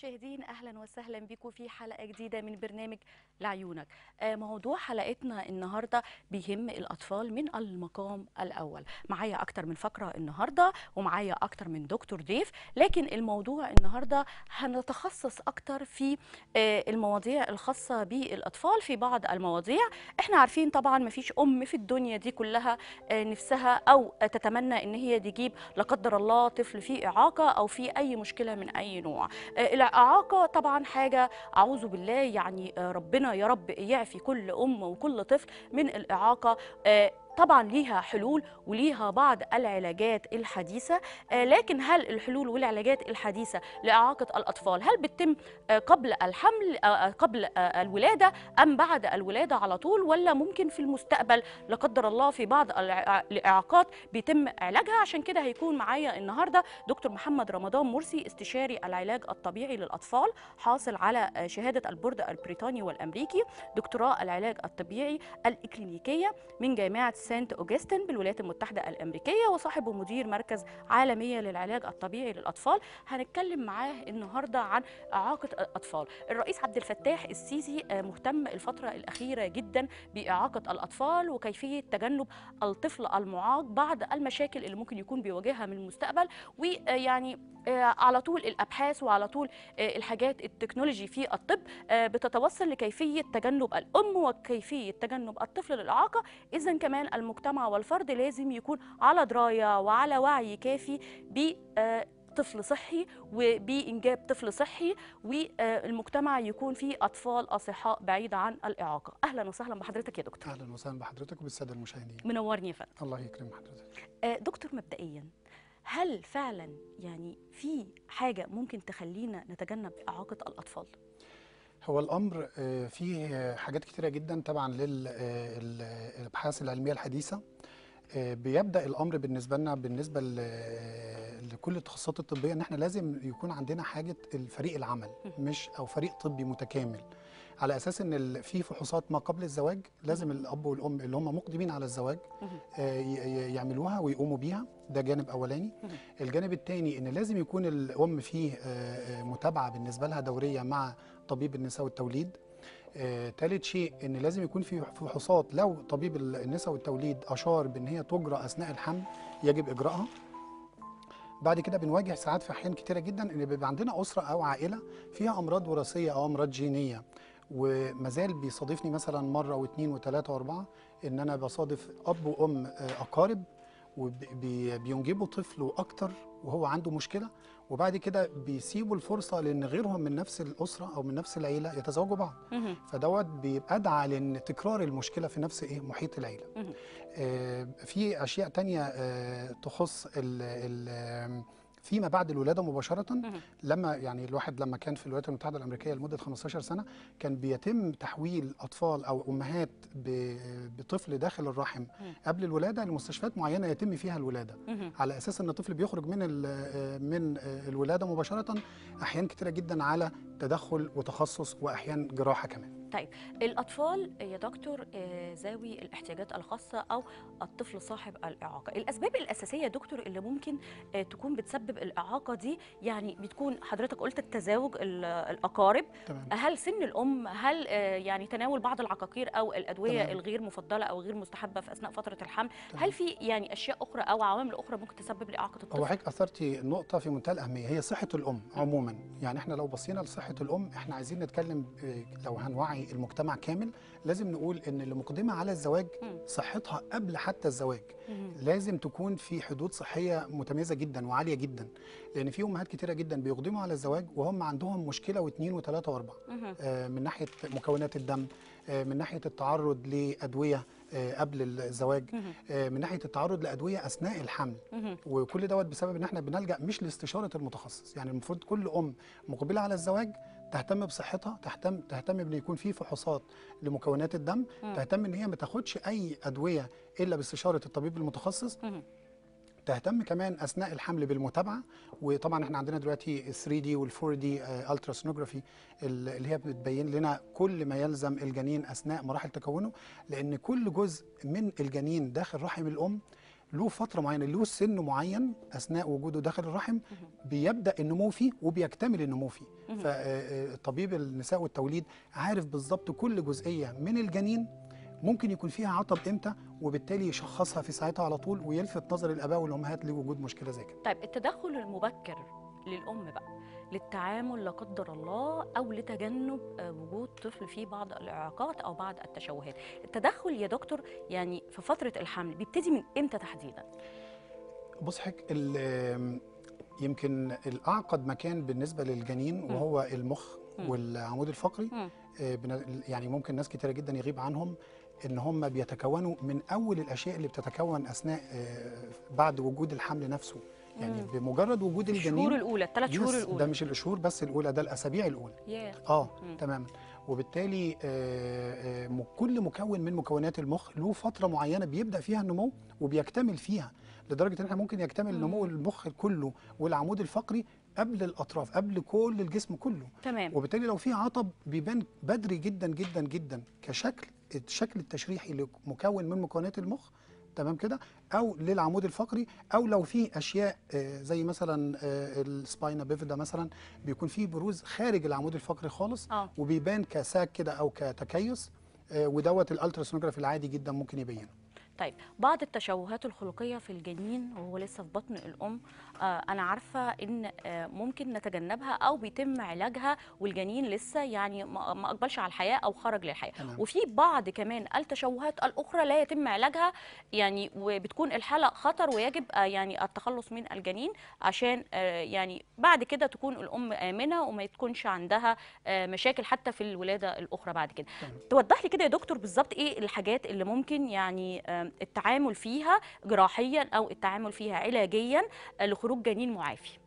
المشاهدين اهلا وسهلا بكم في حلقه جديده من برنامج لعيونك آه، موضوع حلقتنا النهارده بيهم الاطفال من المقام الاول معايا اكتر من فقره النهارده ومعايا اكتر من دكتور ضيف لكن الموضوع النهارده هنتخصص اكتر في آه، المواضيع الخاصه بالاطفال في بعض المواضيع احنا عارفين طبعا مفيش ام في الدنيا دي كلها آه، نفسها او تتمنى ان هي تجيب لا قدر الله طفل فيه اعاقه او فيه اي مشكله من اي نوع آه، الإعاقة طبعا حاجة أعوذ بالله يعني آه، ربنا يا رب يعفي كل أم وكل طفل من الإعاقة آه، طبعا ليها حلول وليها بعض العلاجات الحديثة آه، لكن هل الحلول والعلاجات الحديثة لإعاقة الأطفال هل بتتم آه، قبل الحمل آه، آه، قبل آه، الولادة أم بعد الولادة على طول ولا ممكن في المستقبل لا قدر الله في بعض الإع- الإعاقات بيتم علاجها عشان كده هيكون معايا النهارده دكتور محمد رمضان مرسي استشاري العلاج الطبيعي للأطفال حاصل على آه، شهادة البورد البريطاني والأمريكي دكتوراه العلاج الطبيعي الإكلينيكية من جامعة سانت أوجستن بالولايات المتحدة الأمريكية وصاحب ومدير مركز عالمية للعلاج الطبيعي للأطفال هنتكلم معاه النهاردة عن إعاقة الأطفال الرئيس عبد الفتاح السيسي آه، مهتم الفترة الأخيرة جدا بإعاقة الأطفال وكيفية تجنب الطفل المعاق بعض المشاكل اللي ممكن يكون بيواجهها من المستقبل ويعني على طول الابحاث وعلى طول آه، الحاجات التكنولوجي في الطب آه، بتتوصل لكيفيه تجنب الام وكيفيه تجنب الطفل للاعاقه اذا كمان المجتمع والفرد لازم يكون على درايه وعلى وعي كافي ب آه، طفل صحي وبإنجاب طفل صحي والمجتمع يكون فيه أطفال أصحاء بعيدة عن الإعاقة أهلا وسهلا بحضرتك يا دكتور اهلا وسهلا بحضرتك وبالساده المشاهدين منورني يا فندم الله يكرم حضرتك آه، دكتور مبدئيا هل فعلا يعني في حاجة ممكن تخلينا نتجنب إعاقة الأطفال؟ هو الامر آه، فيه آه، حاجات كتيره جدا طبعا للابحاث العلميه الحديثه آه، بيبدا الامر بالنسبه لنا بالنسبه ل- آه، لكل التخصصات الطبيه ان احنا لازم يكون عندنا حاجه الفريق العمل مش او فريق طبي متكامل على اساس ان ال- في فحوصات ما قبل الزواج لازم الاب والام اللي هم مقدمين على الزواج مهم. آه، ي- ي- يعملوها ويقوموا بيها ده جانب اولاني مهم. الجانب الثاني ان لازم يكون الام فيه آه، آه، متابعه بالنسبه لها دوريه مع طبيب النساء والتوليد آه، ثالث شيء ان لازم يكون في فحوصات لو طبيب النساء والتوليد اشار بان هي تجرى اثناء الحمل يجب اجراءها بعد كده بنواجه ساعات في احيان كتيره جدا ان بيبقى عندنا اسره او عائله فيها امراض وراثيه او امراض جينيه ومازال بيصادفني مثلا مره واثنين وثلاثه واربعه ان انا بصادف اب وام آه، اقارب وبينجبوا طفل واكتر وهو عنده مشكله وبعد كده بيسيبوا الفرصه لان غيرهم من نفس الاسره او من نفس العيله يتزوجوا بعض مهم. فدوت بيبقى ادعى لان تكرار المشكله في نفس ايه محيط العيله مهم. آه، في اشياء تانية آه، تخص ال ال فيما بعد الولاده مباشره مهم. لما يعني الواحد لما كان في الولايات المتحده الامريكيه لمده 15 سنه كان بيتم تحويل اطفال او امهات ب- بطفل داخل الرحم مم. قبل الولاده لمستشفيات معينه يتم فيها الولاده مهم. على اساس ان الطفل بيخرج من ال- من الولاده مباشره احيان كتيره جدا على تدخل وتخصص واحيان جراحه كمان طيب الأطفال يا دكتور آه، ذوي الاحتياجات الخاصة أو الطفل صاحب الإعاقة الأسباب الأساسية يا دكتور اللي ممكن آه، تكون بتسبب الإعاقة دي يعني بتكون حضرتك قلت التزاوج ال- الأقارب تمام هل سن الأم هل آه، يعني تناول بعض العقاقير أو الأدوية تمام. الغير مفضلة أو غير مستحبة في أثناء فترة الحمل تمام. هل في يعني أشياء أخرى أو عوامل أخرى ممكن تسبب لإعاقة هو الطفل؟ حضرتك اثرتي نقطه في منتهى الاهميه هي صحه الام عموما يعني احنا لو بصينا لصحه الام احنا عايزين نتكلم آه، لو هنوعي المجتمع كامل لازم نقول ان اللي مقدمه على الزواج مم. صحتها قبل حتى الزواج مهم. لازم تكون في حدود صحيه متميزه جدا وعاليه جدا لان في امهات كتيره جدا بيقدموا على الزواج وهم عندهم مشكله واثنين وثلاثه واربعه مهم. آه، من ناحيه مكونات الدم آه، من ناحيه التعرض لادويه آه، قبل الزواج مهم. آه، من ناحيه التعرض لادويه اثناء الحمل مهم. وكل دوت بسبب ان احنا بنلجا مش لاستشاره المتخصص يعني المفروض كل ام مقبله على الزواج تهتم بصحتها تهتم تهتم بان يكون في فحوصات لمكونات الدم مم. تهتم ان هي ما تاخدش اي ادويه الا باستشاره الطبيب المتخصص مهم. تهتم كمان اثناء الحمل بالمتابعه وطبعا احنا عندنا دلوقتي 3 دي وال 4 دي الترا سونوجرافي اللي هي بتبين لنا كل ما يلزم الجنين اثناء مراحل تكونه لان كل جزء من الجنين داخل رحم الام له فتره معينه له سن معين اثناء وجوده داخل الرحم بيبدا النمو فيه وبيكتمل النمو فيه مهم. فطبيب النساء والتوليد عارف بالظبط كل جزئيه من الجنين ممكن يكون فيها عطب امتى وبالتالي يشخصها في ساعتها على طول ويلفت نظر الاباء والامهات لوجود مشكله زي كده طيب التدخل المبكر للأم بقى للتعامل لا قدر الله أو لتجنب آه، وجود طفل فيه بعض الإعاقات أو بعض التشوهات التدخل يا دكتور يعني في فترة الحمل بيبتدي من إمتى تحديدا؟ بص حضرتك ال- يمكن الاعقد مكان بالنسبه للجنين مم. وهو المخ مم. والعمود الفقري مم. آه، بن- يعني ممكن ناس كتيره جدا يغيب عنهم ان هم بيتكونوا من اول الاشياء اللي بتتكون اثناء آه، بعد وجود الحمل نفسه يعني مم. بمجرد وجود الشهور الجنين الأولى الثلاث شهور يس، ده الأولى مش الشهور بس الاولى ده الاسابيع الاولى ياه اه مم. تماما وبالتالي آه، آه، م- كل مكون من مكونات المخ له فتره معينه بيبدا فيها النمو وبيكتمل فيها لدرجه ان احنا ممكن يكتمل مم. نمو المخ كله والعمود الفقري قبل الاطراف قبل كل الجسم كله تمام وبالتالي لو في عطب بيبان بدري جدا جدا جدا كشكل الشكل التشريحي لمكون من مكونات المخ تمام كده او للعمود الفقري او لو في اشياء آه، زي مثلا آه، السباينا بيفيدا مثلا بيكون في بروز خارج العمود الفقري خالص اه وبيبان كساك كده او كتكيس آه، ودوت الالتراسونوجراف العادي جدا ممكن يبينه طيب بعض التشوهات الخلقيه في الجنين وهو لسه في بطن الام آه انا عارفه ان آه ممكن نتجنبها او بيتم علاجها والجنين لسه يعني ما ما اقبلش على الحياه او خرج للحياه تمام. وفي بعض كمان التشوهات الاخرى لا يتم علاجها يعني وبتكون الحاله خطر ويجب آه يعني التخلص من الجنين عشان آه يعني بعد كده تكون الام امنه وما تكونش عندها آه مشاكل حتى في الولاده الاخرى بعد كده تمام. توضح لي كده يا دكتور بالظبط ايه الحاجات اللي ممكن يعني آم، التعامل فيها جراحيا او التعامل فيها علاجيا آه، لخروج جنين معافي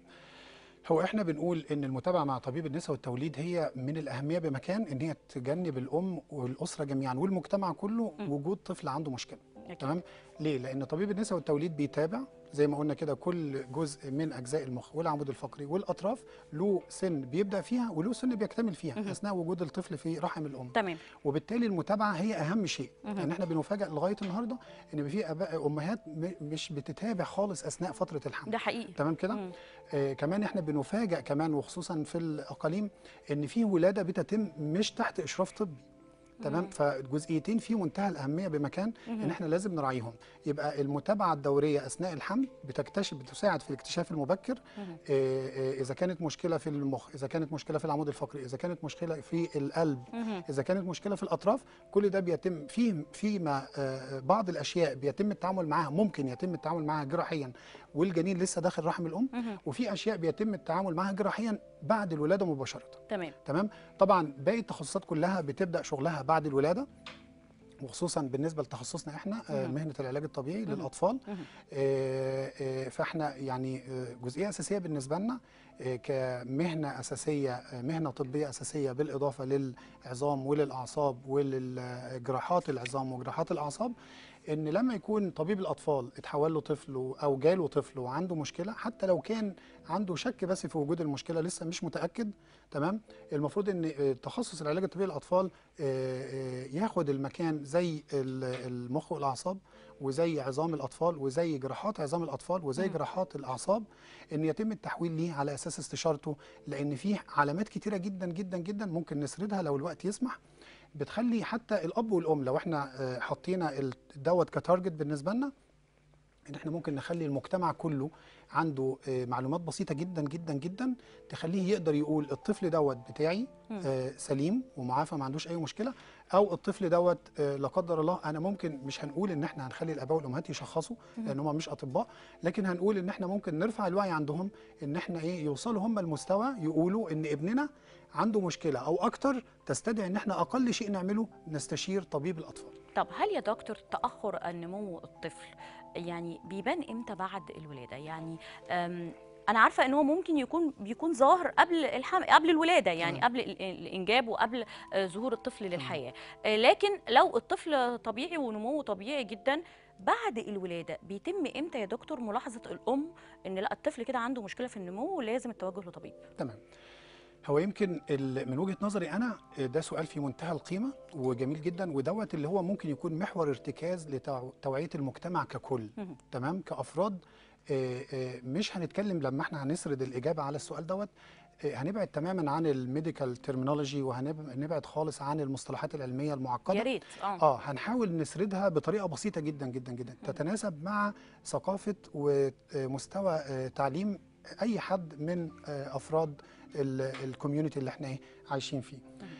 هو احنا بنقول ان المتابعه مع طبيب النساء والتوليد هي من الاهميه بمكان ان هي تجنب الام والاسره جميعا والمجتمع كله م. وجود طفل عنده مشكله أكيد. تمام ليه لان طبيب النساء والتوليد بيتابع زي ما قلنا كده كل جزء من اجزاء المخ والعمود الفقري والاطراف له سن بيبدا فيها وله سن بيكتمل فيها مهم. اثناء وجود الطفل في رحم الام تمام وبالتالي المتابعه هي اهم شيء مهم. يعني احنا بنفاجئ لغايه النهارده ان في اباء امهات م- مش بتتابع خالص اثناء فتره الحمل ده حقيقي تمام كده مم. آه كمان احنا بنفاجئ كمان وخصوصا في الاقاليم ان في ولاده بتتم مش تحت اشراف طبي تمام مم. فجزئيتين في منتهى الاهميه بمكان ان مهم. احنا لازم نراعيهم يبقى المتابعه الدوريه اثناء الحمل بتكتشف بتساعد في الاكتشاف المبكر مهم. آه، آه، اذا كانت مشكله في المخ اذا كانت مشكله في العمود الفقري اذا كانت مشكله في القلب مهم. اذا كانت مشكله في الاطراف كل ده بيتم في فيما آه، بعض الاشياء بيتم التعامل معاها ممكن يتم التعامل معاها جراحيا والجنين لسه داخل رحم الام مهم. وفي اشياء بيتم التعامل معاها جراحيا بعد الولاده مباشره تمام تمام طبعا باقي التخصصات كلها بتبدا شغلها بعد الولاده وخصوصا بالنسبه لتخصصنا احنا آه، مهم. مهنه العلاج الطبيعي مهم. للاطفال مهم. آه، آه، فاحنا يعني آه، جزئيه اساسيه بالنسبه لنا آه، كمهنه اساسيه آه، مهنه طبيه اساسيه بالاضافه للعظام وللاعصاب وللجراحات العظام وجراحات الاعصاب ان لما يكون طبيب الاطفال اتحول له طفل او جاله طفل وعنده مشكله حتى لو كان عنده شك بس في وجود المشكله لسه مش متاكد تمام المفروض ان آه، تخصص العلاج الطبيعي للاطفال آه، آه، ياخد المكان زي ال- المخ والاعصاب وزي عظام الاطفال وزي جراحات عظام الاطفال وزي مم. جراحات الاعصاب ان يتم التحويل ليه على اساس استشارته لان في علامات كتيره جدا جدا جدا ممكن نسردها لو الوقت يسمح بتخلي حتى الاب والام لو احنا آه، حطينا ال- دوت كتارجت بالنسبه لنا ان احنا ممكن نخلي المجتمع كله عنده آه، معلومات بسيطه جدا جدا جدا تخليه يقدر يقول الطفل دوت بتاعي مم. آه، سليم ومعافى ما عندوش اي مشكله او الطفل دوت آه، لا قدر الله انا ممكن مش هنقول ان احنا هنخلي الاباء والامهات يشخصوا مم. لان هم مش اطباء لكن هنقول ان احنا ممكن نرفع الوعي عندهم ان احنا ايه يوصلوا هم المستوى يقولوا ان ابننا عنده مشكله او اكتر تستدعي ان احنا اقل شيء نعمله نستشير طبيب الاطفال طب هل يا دكتور تاخر النمو الطفل يعني بيبان امتى بعد الولاده يعني أم انا عارفه ان هو ممكن يكون بيكون ظاهر قبل الحم... قبل الولاده يعني تمام. قبل ال- الانجاب وقبل آه، ظهور الطفل للحياه آه، لكن لو الطفل طبيعي ونموه طبيعي جدا بعد الولاده بيتم امتى يا دكتور ملاحظه الام ان لا الطفل كده عنده مشكله في النمو ولازم التوجه لطبيب تمام هو يمكن ال- من وجهه نظري انا آه، ده سؤال في منتهى القيمه وجميل جدا ودوت اللي هو ممكن يكون محور ارتكاز لتوعيه المجتمع ككل مهم. تمام كافراد آه، آه، مش هنتكلم لما احنا هنسرد الاجابه على السؤال دوت آه، هنبعد تماما عن الميديكال ترمينولوجي وهنبعد خالص عن المصطلحات العلميه المعقده يا ريت اه اه هنحاول نسردها بطريقه بسيطه جدا جدا جدا تتناسب مع ثقافه ومستوى آه، تعليم اي حد من آه، افراد الكوميونتي اللي احنا إيه عايشين فيه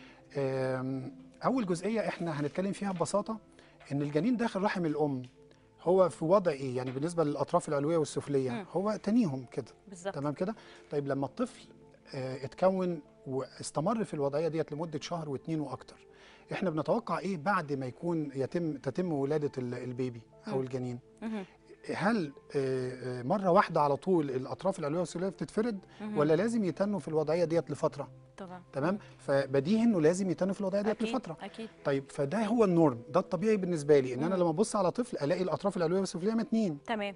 آم، اول جزئيه احنا هنتكلم فيها ببساطه ان الجنين داخل رحم الام هو في وضع ايه يعني بالنسبه للاطراف العلويه والسفليه مم. هو تنيهم كده بالظبط تمام كده طيب لما الطفل آه، اتكون واستمر في الوضعيه ديت لمده شهر واثنين واكتر احنا بنتوقع ايه بعد ما يكون يتم تتم ولاده ال- البيبي او مم. الجنين مهم. هل آه، آه، مره واحده على طول الاطراف العلويه والسفليه بتتفرد مهم. ولا لازم يتنوا في الوضعيه ديت لفتره طبعا تمام فبديهي انه لازم يتنوا في الوضعيه ديت اكيد لفتره اكيد طيب فده هو النورم ده الطبيعي بالنسبه لي ان انا مم. لما ابص على طفل الاقي الاطراف العلويه والسفليه متنين تمام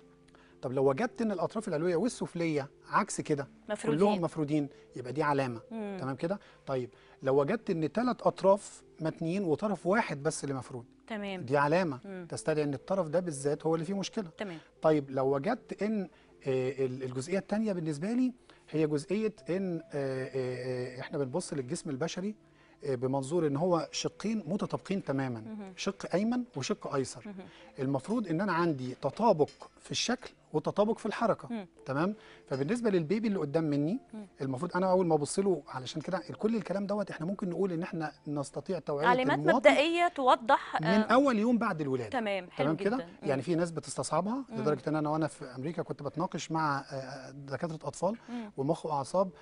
طب لو وجدت ان الاطراف العلويه والسفليه عكس كده مفروضين كلهم مفرودين يبقى دي علامه مم. تمام كده طيب لو وجدت ان ثلاث اطراف متنيين وطرف واحد بس اللي مفرود تمام دي علامه مم. تستدعي ان الطرف ده بالذات هو اللي فيه مشكله تمام طيب لو وجدت ان آه، ال- الجزئيه الثانيه بالنسبه لي هي جزئيه ان آه، آه، آه، احنا بنبص للجسم البشري آه، بمنظور ان هو شقين متطابقين تماما مهم. شق ايمن وشق ايسر مهم. المفروض ان انا عندي تطابق في الشكل وتطابق في الحركه مم. تمام فبالنسبه للبيبي اللي قدام مني مم. المفروض انا اول ما ابص له علشان كده كل الكلام دوت احنا ممكن نقول ان احنا نستطيع توعيه علامات المواطن مبدئيه توضح من آه، اول يوم بعد الولاده تمام حلو تمام جدا كده مم. يعني في ناس بتستصعبها مم. لدرجه ان انا وانا في امريكا كنت بتناقش مع آه، دكاتره اطفال مم. ومخ واعصاب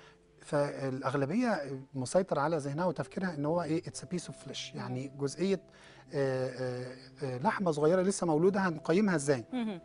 فالاغلبيه مسيطر على ذهنها وتفكيرها ان هو ايه اتس بيس اوف فليش يعني جزئيه آه، آه، آه، لحمه صغيره لسه مولوده هنقيمها ازاي مهم.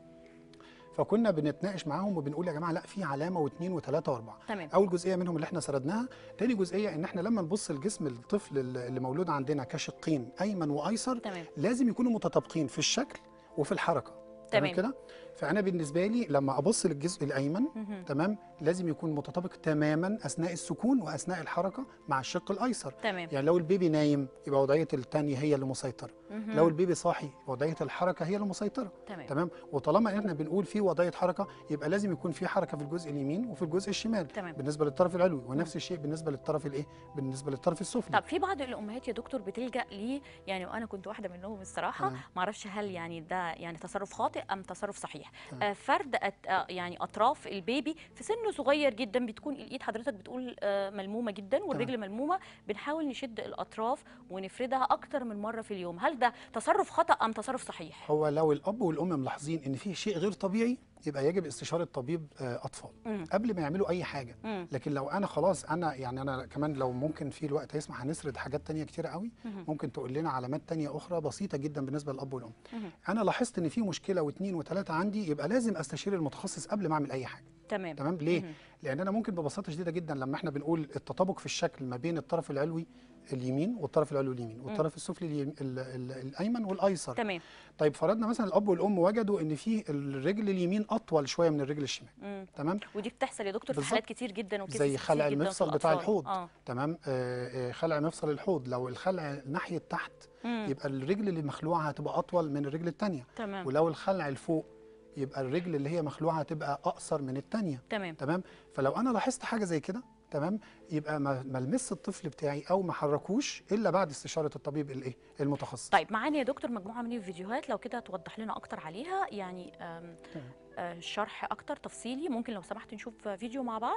فكنا بنتناقش معاهم وبنقول يا جماعه لا في علامه واثنين وثلاثه واربعه تمام اول جزئيه منهم اللي احنا سردناها تاني جزئيه ان احنا لما نبص لجسم الطفل اللي اللي مولود عندنا كشقين ايمن وايسر تمام لازم يكونوا متطابقين في الشكل وفي الحركه تمام تمام. كده فانا بالنسبه لي لما ابص للجزء الايمن مهم. تمام لازم يكون متطابق تماما اثناء السكون واثناء الحركه مع الشق الايسر تمام يعني لو البيبي نايم يبقى وضعيه الثانيه هي اللي مسيطره مهم. لو البيبي صاحي وضعيه الحركه هي اللي مسيطره تمام تمام وطالما احنا بنقول في وضعيه حركه يبقى لازم يكون في حركه في الجزء اليمين وفي الجزء الشمال تمام. بالنسبه للطرف العلوي ونفس الشيء بالنسبه للطرف الايه بالنسبه للطرف السفلي طب في بعض الامهات يا دكتور بتلجا ليه يعني وانا كنت واحده منهم الصراحه تمام. ما اعرفش هل يعني ده يعني تصرف خاطئ ام تصرف صحيح تمام. آه فرد أت آه يعني اطراف البيبي في سن صغير جدا بتكون الايد حضرتك بتقول آه ملمومه جدا والرجل ملمومه بنحاول نشد الاطراف ونفردها اكتر من مره في اليوم هل ده تصرف خطا ام تصرف صحيح هو لو الاب والام ملاحظين ان في شيء غير طبيعي يبقى يجب استشاره طبيب آه، اطفال مم. قبل ما يعملوا اي حاجه مم. لكن لو انا خلاص انا يعني انا كمان لو ممكن في الوقت يسمح هنسرد حاجات تانية كتيره قوي مهم. ممكن تقول لنا علامات تانية اخرى بسيطه جدا بالنسبه للاب والام مهم. انا لاحظت ان في مشكله واثنين وثلاثه عندي يبقى لازم استشير المتخصص قبل ما اعمل اي حاجه تمام تمام ليه مهم. لان انا ممكن ببساطه شديده جدا لما احنا بنقول التطابق في الشكل ما بين الطرف العلوي اليمين والطرف العلوي اليمين والطرف السفلي اليم- ال- ال- الايمن والايسر تمام طيب فرضنا مثلا الاب والام وجدوا ان في الرجل اليمين اطول شويه من الرجل الشمال مم. تمام ودي بتحصل يا دكتور في بالظبط. حالات كتير جدا وكيسز زي كتير خلع جداً في المفصل بتاع الأطفال. الحوض. اه تمام آه آه، خلع مفصل الحوض لو الخلع ناحيه تحت مم. يبقى الرجل اللي مخلوعه هتبقى اطول من الرجل الثانيه تمام ولو الخلع لفوق يبقى الرجل اللي هي مخلوعه هتبقى اقصر من الثانيه تمام تمام فلو انا لاحظت حاجه زي كده تمام يبقى ما ما المس الطفل بتاعي او ما حركوش الا بعد استشاره الطبيب الايه المتخصص طيب معانا يا دكتور مجموعه من الفيديوهات لو كده توضح لنا اكتر عليها يعني آم، تمام. آه، شرح اكتر تفصيلي ممكن لو سمحت نشوف فيديو مع بعض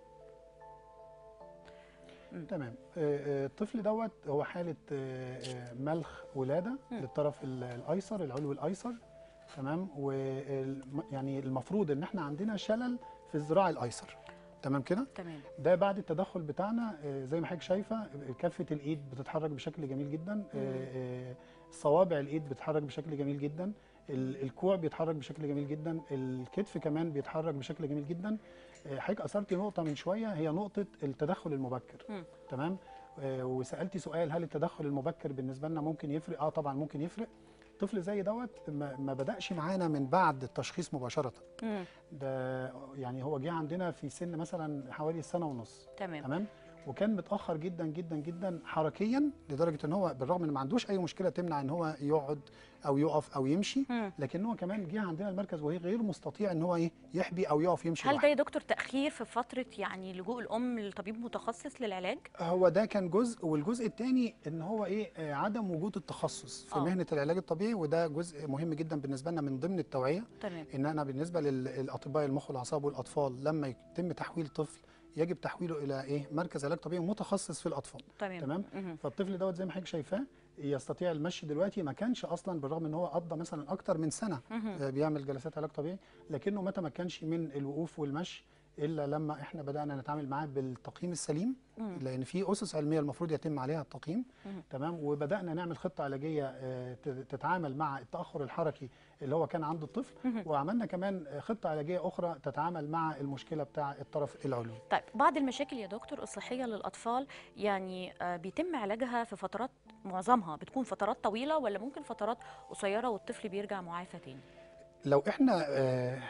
تمام آه، آه، الطفل دوت هو حاله آه، آه، ملخ ولاده مم. للطرف ال- الايسر العلوي الايسر تمام ويعني المفروض ان احنا عندنا شلل في الذراع الايسر تمام كده تمام ده بعد التدخل بتاعنا آه، زي ما حضرتك شايفه آه، كفه الايد بتتحرك بشكل جميل جدا آه، آه، صوابع الايد بتتحرك بشكل جميل جدا ال- الكوع بيتحرك بشكل جميل جدا الكتف كمان بيتحرك بشكل جميل جدا آه، حضرتك اثرتي نقطه من شويه هي نقطه التدخل المبكر مم. تمام آه، وسالتي سؤال هل التدخل المبكر بالنسبه لنا ممكن يفرق اه طبعا ممكن يفرق طفل زي دوت ما ما بداش معانا من بعد التشخيص مباشره مم. ده يعني هو جه عندنا في سن مثلا حوالي سنه ونص تمام تمام وكان متاخر جدا جدا جدا حركيا لدرجه ان هو بالرغم ان ما عندوش اي مشكله تمنع ان هو يقعد او يقف او يمشي مم. لكن هو كمان جه عندنا المركز وهي غير مستطيع ان هو ايه يحبي او يقف يمشي هل ده لوحده. يا دكتور تاخير في فتره يعني لجوء الام لطبيب متخصص للعلاج هو ده كان جزء والجزء الثاني ان هو ايه آه، عدم وجود التخصص في آه. مهنه العلاج الطبيعي وده جزء مهم جدا بالنسبه لنا من ضمن التوعيه تمام ان انا بالنسبه للاطباء المخ والاعصاب والاطفال لما يتم تحويل طفل يجب تحويله الى ايه مركز علاج طبيعي متخصص في الاطفال تمام تمام مهم. فالطفل دوت زي ما حضرتك شايفاه يستطيع المشي دلوقتي ما كانش اصلا بالرغم ان هو قضى مثلا اكتر من سنه مهم. آه، بيعمل جلسات علاج طبيعي لكنه ما تمكنش من الوقوف والمشي الا لما احنا بدانا نتعامل معاه بالتقييم السليم مم. لان في اسس علميه المفروض يتم عليها التقييم مم. تمام وبدانا نعمل خطه علاجيه آه، ت- تتعامل مع التاخر الحركي اللي هو كان عند الطفل مهم. وعملنا كمان آه، خطه علاجيه اخرى تتعامل مع المشكله بتاع الطرف العلوي طيب بعض المشاكل يا دكتور الصحيه للاطفال يعني آه، بيتم علاجها في فترات معظمها بتكون فترات طويله ولا ممكن فترات قصيره والطفل بيرجع معافى تاني لو احنا آه،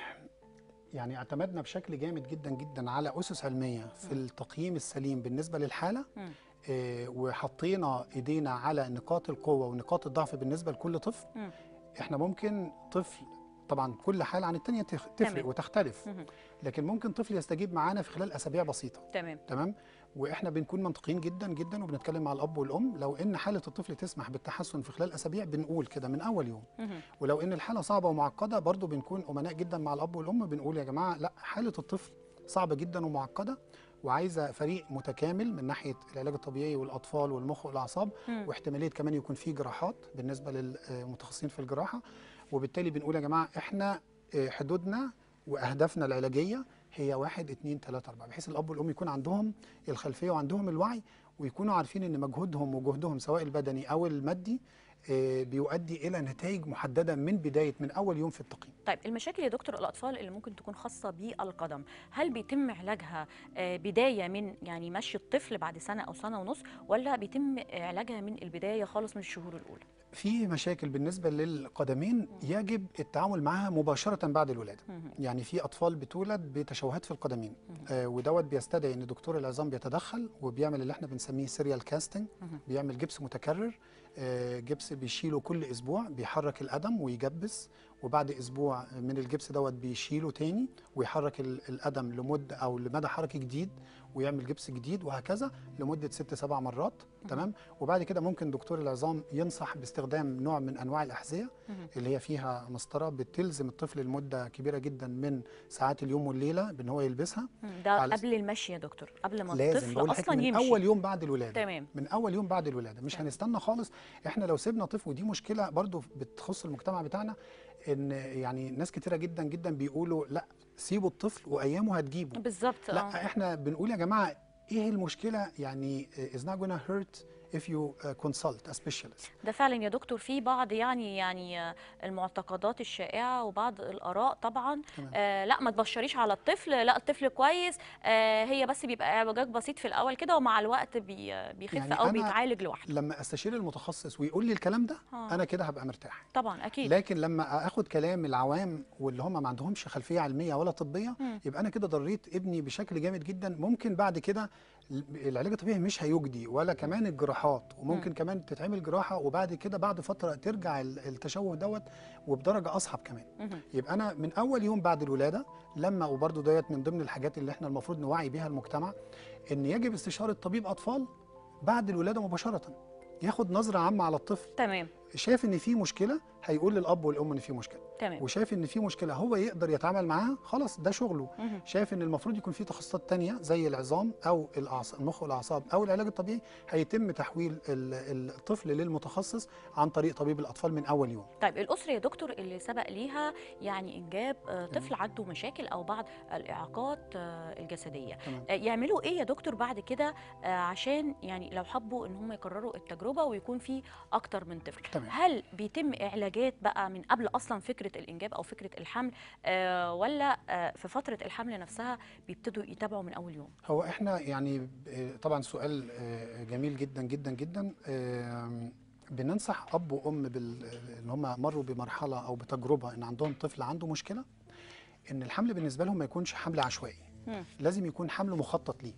يعني اعتمدنا بشكل جامد جدا جدا على اسس علميه في التقييم السليم بالنسبه للحاله مم. آه، وحطينا ايدينا على نقاط القوه ونقاط الضعف بالنسبه لكل طفل مم. احنا ممكن طفل طبعا كل حاله عن الثانيه تفرق تمام. وتختلف مهم. لكن ممكن طفل يستجيب معانا في خلال اسابيع بسيطه تمام تمام واحنا بنكون منطقيين جدا جدا وبنتكلم مع الاب والام لو ان حاله الطفل تسمح بالتحسن في خلال اسابيع بنقول كده من اول يوم مهم. ولو ان الحاله صعبه ومعقده برضو بنكون امناء جدا مع الاب والام بنقول يا جماعه لا حاله الطفل صعبه جدا ومعقده وعايزه فريق متكامل من ناحيه العلاج الطبيعي والاطفال والمخ والاعصاب مم. واحتماليه كمان يكون في جراحات بالنسبه للمتخصصين في الجراحه وبالتالي بنقول يا جماعه احنا آه، حدودنا واهدافنا العلاجيه هي واحد اتنين تلاته اربعه بحيث الاب والام يكون عندهم الخلفيه وعندهم الوعي ويكونوا عارفين ان مجهودهم وجهدهم سواء البدني او المادي آه، بيؤدي الى نتائج محدده من بدايه من اول يوم في التقييم طيب المشاكل يا دكتور الاطفال اللي ممكن تكون خاصه بالقدم هل بيتم علاجها آه، بدايه من يعني مشي الطفل بعد سنه او سنه ونص ولا بيتم علاجها من البدايه خالص من الشهور الاولى في مشاكل بالنسبه للقدمين يجب التعامل معها مباشره بعد الولاده مهم. يعني في اطفال بتولد بتشوهات في القدمين آه ودوت بيستدعي ان دكتور العظام بيتدخل وبيعمل اللي احنا بنسميه سيريال كاستنج مهم. بيعمل جبس متكرر آه جبس بيشيله كل اسبوع بيحرك القدم ويجبس وبعد اسبوع من الجبس دوت بيشيله تاني ويحرك ال- القدم لمده او لمدى حركي جديد ويعمل جبس جديد وهكذا لمده ست سبع مرات تمام وبعد كده ممكن دكتور العظام ينصح باستخدام نوع من انواع الاحذيه مهم. اللي هي فيها مسطره بتلزم الطفل لمده كبيره جدا من ساعات اليوم والليله بان هو يلبسها مم. ده على- قبل المشي يا دكتور قبل ما لازم الطفل بقول لحضرتك اصلا من يمشي اول يوم بعد الولاده تمام من اول يوم بعد الولاده مش تمام. هنستنى خالص احنا لو سيبنا طفل ودي مشكله برضو بتخص المجتمع بتاعنا ان يعني ناس كتيره جدا جدا بيقولوا لا سيبوا الطفل وايامه هتجيبه بالظبط لا اه احنا بنقول يا جماعه ايه المشكله يعني is not gonna hurt if you uh, consult a specialist ده فعلا يا دكتور في بعض يعني يعني آه، المعتقدات الشائعه وبعض الاراء طبعا تمام. آه لا ما تبشريش على الطفل لا الطفل كويس آه هي بس بيبقى اعوجاج بسيط في الاول كده ومع الوقت بي بيخف يعني او أنا بيتعالج لوحده لما استشير المتخصص ويقول لي الكلام ده آه. انا كده هبقى مرتاح طبعا اكيد لكن لما اخد كلام العوام واللي هم ما عندهمش خلفيه علميه ولا طبيه مم. يبقى انا كده ضريت ابني بشكل جامد جدا ممكن بعد كده العلاج الطبيعي مش هيجدي ولا كمان الجراحات وممكن مم. كمان تتعمل جراحه وبعد كده بعد فتره ترجع ال- التشوه دوت وبدرجه اصعب كمان مهم. يبقى انا من اول يوم بعد الولاده لما وبرده ديت من ضمن الحاجات اللي احنا المفروض نوعي بيها المجتمع ان يجب استشاره طبيب اطفال بعد الولاده مباشره ياخد نظره عامه على الطفل تمام شايف ان في مشكله هيقول للاب والام ان في مشكله تمام وشايف ان في مشكله هو يقدر يتعامل معاها خلاص ده شغله مهم. شايف ان المفروض يكون في تخصصات تانية زي العظام او الأعص- المخ والاعصاب او العلاج الطبيعي هيتم تحويل ال- الطفل للمتخصص عن طريق طبيب الاطفال من اول يوم طيب الأسرة يا دكتور اللي سبق ليها يعني إنجاب آه، طفل عنده مشاكل أو بعض الإعاقات آه، الجسدية تمام. آه، يعملوا إيه يا دكتور بعد كده آه، عشان يعني لو حبوا إن هم يكرروا التجربة ويكون في أكتر من طفل تمام. هل بيتم علاجات بقى من قبل أصلا فكرة الإنجاب أو فكرة الحمل آه، ولا آه، في فترة الحمل نفسها بيبتدوا يتابعوا من أول يوم هو احنا يعني ب- طبعا سؤال آه، جميل جدا جدا جدا آم، بننصح اب وام بال- ان هم مروا بمرحله او بتجربه ان عندهم طفل عنده مشكله ان الحمل بالنسبه لهم ما يكونش حمل عشوائي مم. لازم يكون حمل مخطط ليه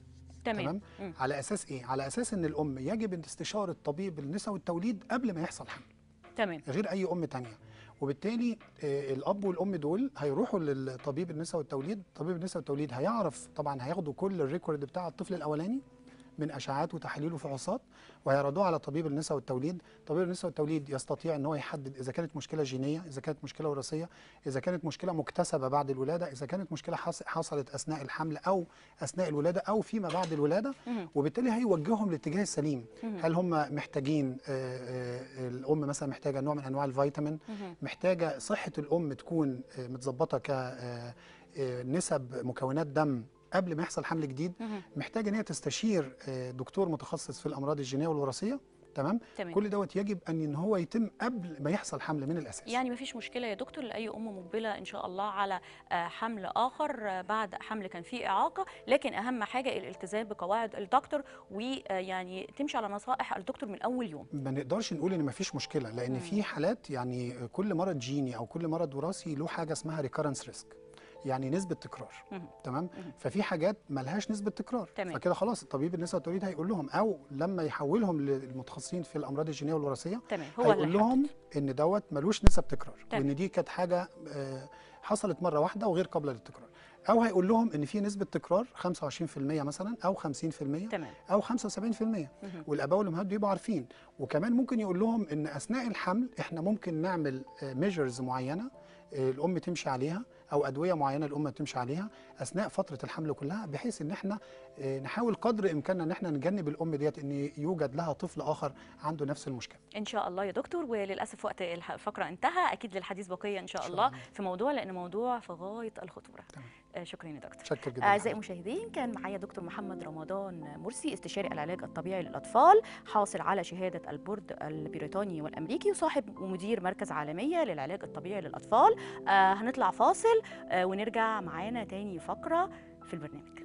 تمام. مم. على اساس ايه على اساس ان الام يجب ان استشاره طبيب النساء والتوليد قبل ما يحصل حمل تمام غير اي ام تانية وبالتالي آه، الاب والام دول هيروحوا للطبيب النساء والتوليد طبيب النساء والتوليد هيعرف طبعا هياخدوا كل الريكورد بتاع الطفل الاولاني من اشعاعات وتحاليل وفحوصات وهيعرضوه على طبيب النساء والتوليد طبيب النساء والتوليد يستطيع ان هو يحدد اذا كانت مشكله جينيه اذا كانت مشكله وراثيه اذا كانت مشكله مكتسبه بعد الولاده اذا كانت مشكله حص- حصلت اثناء الحمل او اثناء الولاده او فيما بعد الولاده مهم. وبالتالي هيوجههم للاتجاه السليم مهم. هل هم محتاجين آه، آه، الام مثلا محتاجه نوع من انواع الفيتامين مهم. محتاجه صحه الام تكون آه، متظبطه كنسب مكونات دم قبل ما يحصل حمل جديد مهم. محتاجه ان هي تستشير آه، دكتور متخصص في الامراض الجينيه والوراثيه تمام تمام كل دوت يجب ان ان هو يتم قبل ما يحصل حمل من الاساس يعني مفيش مشكله يا دكتور لاي ام مقبله ان شاء الله على آه، حمل اخر آه، بعد حمل كان فيه اعاقه لكن اهم حاجه الالتزام بقواعد الدكتور ويعني تمشي على نصائح الدكتور من اول يوم ما نقدرش نقول ان مفيش مشكله لان مم. في حالات يعني كل مرض جيني او كل مرض وراثي له حاجه اسمها ريكارنس ريسك يعني نسبه تكرار مهم. تمام مهم. ففي حاجات ملهاش نسبه تكرار تمام. فكده خلاص الطبيب النساء والتوليد هيقول لهم او لما يحولهم للمتخصصين في الامراض الجينيه والوراثيه تمام هو اللي هيقول لهم حدد. ان دوت ملوش نسب تكرار تمام. وان دي كانت حاجه آه، حصلت مره واحده وغير قابله للتكرار او هيقول لهم ان في نسبه تكرار 25% مثلا او 50% تمام او 75% مهم. والاباء والامهات بيبقوا عارفين وكمان ممكن يقول لهم ان اثناء الحمل احنا ممكن نعمل ميجرز معينه آه، الام تمشي عليها او ادويه معينه الام تمشي عليها اثناء فتره الحمل كلها بحيث ان احنا آه، نحاول قدر امكاننا ان احنا نجنب الام ديت ان يوجد لها طفل اخر عنده نفس المشكله ان شاء الله يا دكتور وللاسف وقت الح- الفقره انتهى اكيد للحديث بقيه ان شاء إن شاء الله الله. في موضوع لان موضوع في غايه الخطوره تمام. آه، شكرا يا دكتور شكر جدا أعزائي المشاهدين كان معايا دكتور محمد رمضان مرسي استشاري العلاج الطبيعي للأطفال حاصل على شهادة البورد البريطاني والأمريكي وصاحب ومدير مركز عالمية للعلاج الطبيعي للأطفال آه هنطلع فاصل آه ونرجع معانا تاني فقرة في البرنامج